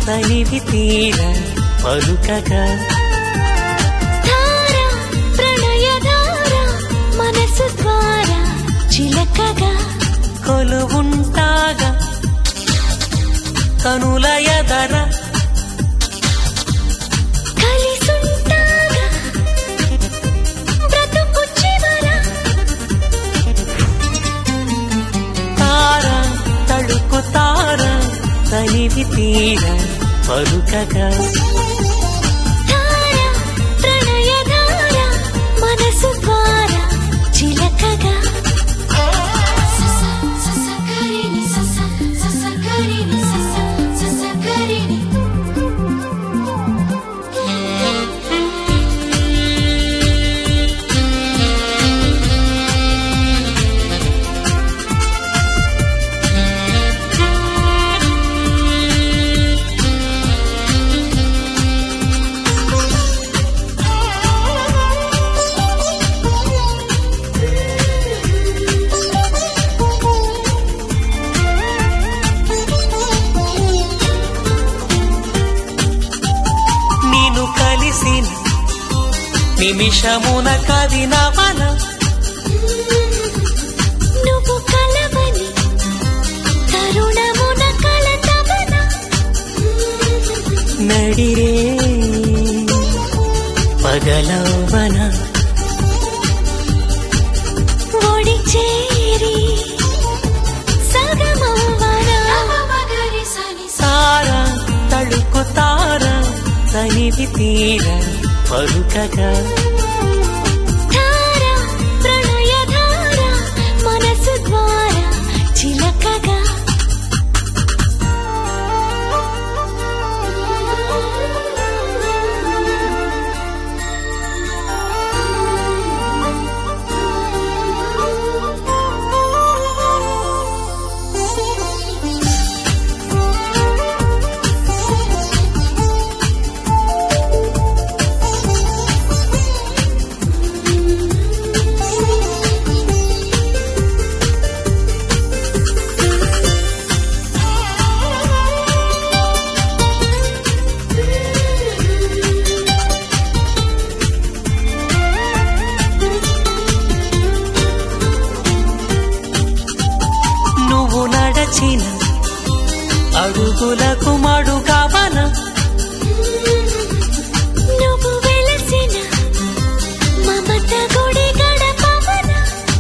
సన్నిధి తీర పలుకగా ధార ప్రణయధార మనసు ద్వారా చిలకగా కొలువుంటాగా కనుల ఎదర కలిసుంటాగా బ్రతుకు చివర తార తడుకు తార సన్నిధి తీర పలుకగా ధార ప్రణయధార మనసు ద్వారా చిలకగా సస సస కరిని సస సస కరిని సస సస కరిని నేను కలిసిన నిమిషమున కదినవన నువ్వు కలవని తరుణమున కలతవన నడిరే పగలవన ఒడి చేరి సగమవ్వన తార తడుకు తార సన్నిధి తీర పలుకగా ధార ప్రణయధార మనసు ద్వారా చిలకగా నువ్వు నడచిన అడుగులకు మడుగవన నువ్వు వెలసిన మమత గుడి గడపవన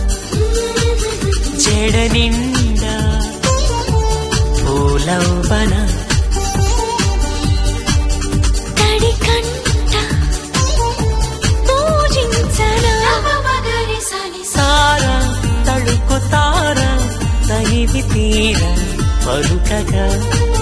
చెడ నిండా పూలవన తడి కంట పూజించనా తార తడుకు తార సన్నిధి తీర పలుకగా